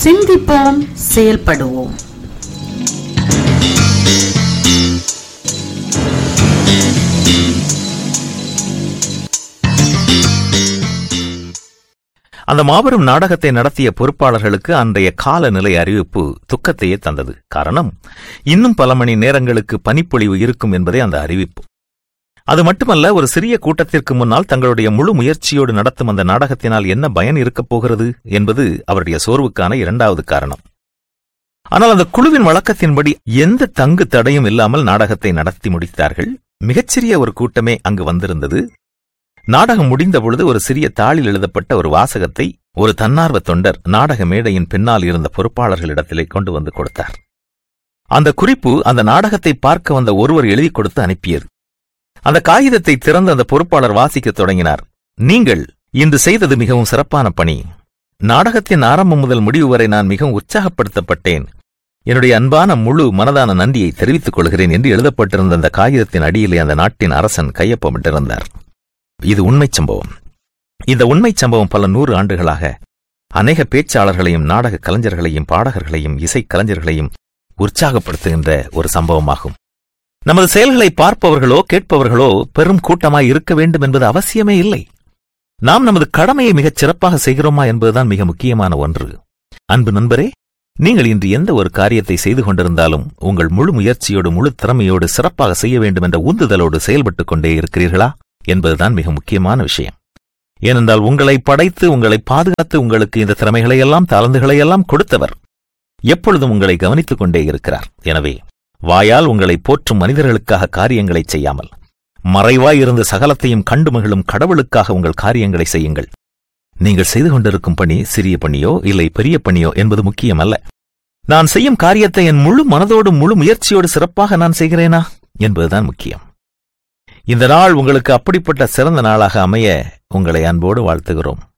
சிந்திப்போம் செயல்படுவோம் அந்த மாபெரும் நாடகத்தை நடத்திய பொறுப்பாளர்களுக்கு அன்றைய காலநிலை அறிவிப்பு துக்கத்தையே தந்தது காரணம் இன்னும் பல மணி நேரங்களுக்கு பனிப்பொழிவு இருக்கும் என்பதே அந்த அறிவிப்பு அது மட்டுமல்ல ஒரு சிறிய கூட்டத்திற்கு முன்னால் தங்களுடைய முழு முயற்சியோடு நடத்தும் அந்த நாடகத்தினால் என்ன பயன் இருக்கப் போகிறது என்பது அவருடைய சோர்வுக்கான இரண்டாவது காரணம் ஆனால் அந்த குழுவின் வழக்கத்தின்படி எந்த தங்கு தடையும் இல்லாமல் நாடகத்தை நடத்தி முடித்தார்கள் மிகச்சிறிய ஒரு கூட்டமே அங்கு வந்திருந்தது நாடகம் முடிந்த பொழுது ஒரு சிறிய தாளில் எழுதப்பட்ட ஒரு வாசகத்தை ஒரு தன்னார்வ தொண்டர் நாடக மேடையின் பின்னால் இருந்த பொறுப்பாளர்களிடத்திலே கொண்டு வந்து கொடுத்தார் அந்த குறிப்பு அந்த நாடகத்தை பார்க்க வந்த ஒருவர் எழுதி கொடுத்து அனுப்பியது அந்த காகிதத்தை திறந்து அந்த பொறுப்பாளர் வாசிக்கத் தொடங்கினார் நீங்கள் இன்று செய்தது மிகவும் சிறப்பான பணி நாடகத்தின் ஆரம்பம் முதல் முடிவு வரை நான் மிகவும் உற்சாகப்படுத்தப்பட்டேன் என்னுடைய அன்பான முழு மனதான நன்றியை தெரிவித்துக் கொள்கிறேன் என்று எழுதப்பட்டிருந்த அந்த காகிதத்தின் அடியிலே அந்த நாட்டின் அரசன் கையொப்பமிட்டிருந்தார் இது உண்மைச் சம்பவம் இந்த உண்மைச் சம்பவம் பல நூறு ஆண்டுகளாக அநேக பேச்சாளர்களையும் நாடக கலைஞர்களையும் பாடகர்களையும் இசைக் கலைஞர்களையும் உற்சாகப்படுத்துகின்ற ஒரு சம்பவமாகும் நமது செயல்களை பார்ப்பவர்களோ கேட்பவர்களோ பெரும் கூட்டமாய் இருக்க வேண்டும் என்பது அவசியமே இல்லை நாம் நமது கடமையை மிகச் சிறப்பாக செய்கிறோமா என்பதுதான் மிக முக்கியமான ஒன்று அன்பு நண்பரே நீங்கள் இன்று எந்த ஒரு காரியத்தை செய்து கொண்டிருந்தாலும் உங்கள் முழு முயற்சியோடு முழு திறமையோடு சிறப்பாக செய்ய வேண்டும் என்ற உந்துதலோடு செயல்பட்டுக் கொண்டே இருக்கிறீர்களா என்பதுதான் மிக முக்கியமான விஷயம் ஏனென்றால் உங்களை படைத்து உங்களை பாதுகாத்து உங்களுக்கு இந்த திறமைகளை எல்லாம் தாளந்துகளை எல்லாம் கொடுத்தவர் எப்பொழுதும் உங்களை கவனித்துக் கொண்டே இருக்கிறார் எனவே வாயால் உங்களை போற்றும் மனிதர்களுக்காக காரியங்களை செய்யாமல் மறைவாய் இருந்து சகலத்தையும் கண்டு மகிழும் கடவுளுக்காக உங்கள் காரியங்களை செய்யுங்கள் நீங்கள் செய்து கொண்டிருக்கும் பணி சிறிய பணியோ இல்லை பெரிய பணியோ என்பது முக்கியமல்ல நான் செய்யும் காரியத்தை என் முழு மனதோடு முழு முயற்சியோடு சிறப்பாக நான் செய்கிறேனா என்பதுதான் முக்கியம் இந்த நாள் உங்களுக்கு அப்படிப்பட்ட சிறந்த நாளாக அமைய உங்களை அன்போடு வாழ்த்துகிறோம்